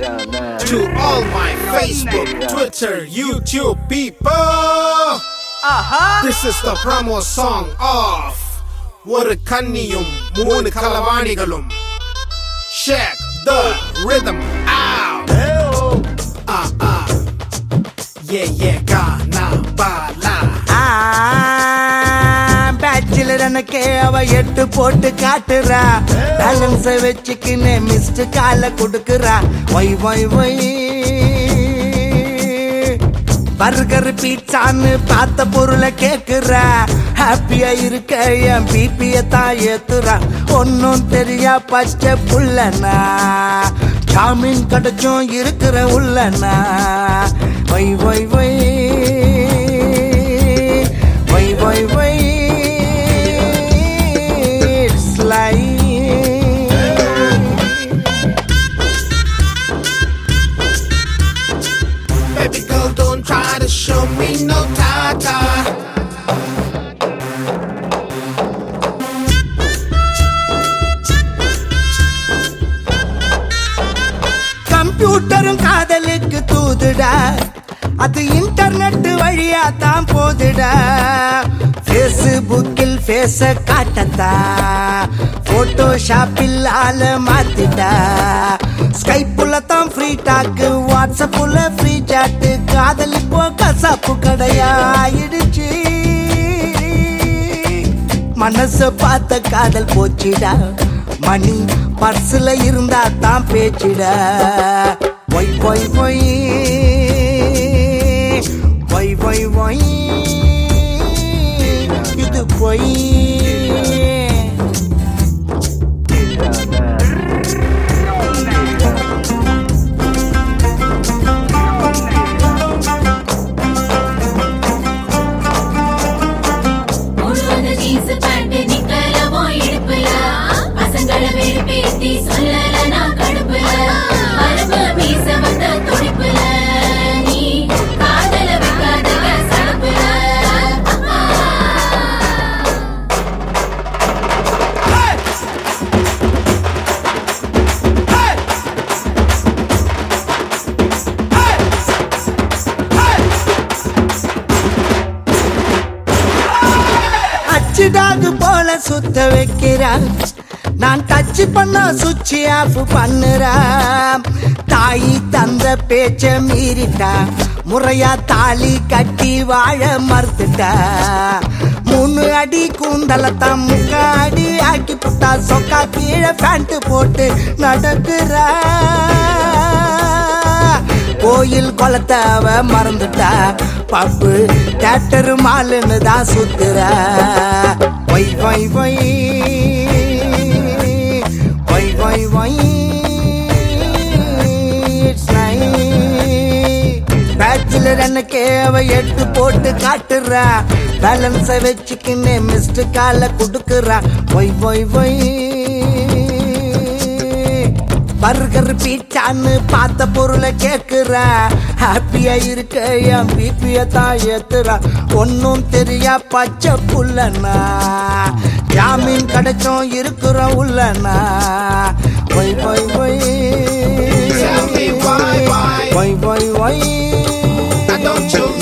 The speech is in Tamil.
To all my Facebook, Twitter, YouTube people. This is the promo song of ஒரு கன்னியும் மூணு களவாணிகளும் Check the rhythm out. Ah ah. Yeah yeah Ghana bala. Bachelor எனக்கு அவ எட்டு போட்டு காட்டுறா பேலன்ஸ வச்சுக்கின்னு மிஸ்டு கால கொடுக்குறா ஒய் ஒய் ஒய் பர்கர் பீட்சான்னு பார்த்த பொருளை கேக்குறா ஹாப்பியா இருக்க என் பிபிய தான் ஏத்துறா ஒன்னும் தெரியா பச்சை புள்ளனா ஜாமீன் கிடைச்சும் இருக்கிற உள்ளனா why why why why why why It's like Baby girl, don't try to show me no tata. கம்ப்யூட்டரும் காதலுக்கு தூதுடா அது இன்டர்நெட் வழியா தான் போதுடா ஃபேஸ்புக்கில் ஃபேஸ காட்டத்தா போட்டோஷாப்பில் ஆள மாத்திட்டா ஸ்கைப்புல தான் ஃப்ரீ டாக்கு வாட்ஸ்அப்புல ஃப்ரீ சாட்டு காதல் இப்போ கசாப்பு கடையா ஆயிடுச்சு மனச பார்த்த காதல் போச்சிடா மணி பர்ஸ்ல இருந்தா தான் பேச்சிடா why why why why why why இது பொய் முழுவத ஜீன்ஸ் பேண்ட் நிக்கலவோ இடுப்புல பசங்கள வெறுப்பேத்தி சொல்லல நான் கடுப்புல மரபு மீச வந்த துடிப்புல நீ காதல வைக்காதக சடுப்புல அச்சுடாகு போல சுத்த வைக்கிறான் நான் டச் பண்ண சுவிட்ச் ஆஃப் பண்ணுறா தாய் தந்த பேச்ச மீறிட்டா முறையா தாலி கட்டி வாழ மறுத்துட்டா மூணு அடி கூந்தலத்தான் முக்கா அடி ஆக்கி புட்டா சொக்கா கீழே பேண்ட் போட்டு நடக்கிறா கோயில் குளத்தை அவ மறந்துட்டா பப்பு தேட்டரு மாலுன்னு தான் சுத்துறா why why why why why why bachelor எனக்கு அவ எட்டு போட்டு காட்டுறா பேலன்ஸை வச்சுக்கின்னு மிஸ்டு கால கொடுக்குறா ஒய் ஒய் ஒய் பர்கர் பீச்சான்னு பார்த்த பொருளை கேக்குறா ஹாப்பியா இருக்க என் பிபிய தான் ஏத்துறா ஒன்னும் தெரியா பச்சை புள்ளனா ஜாமீன் கிடைச்சும் இருக்கிற உள்ளனா why why why Tell me why, why? Why why why Now don't you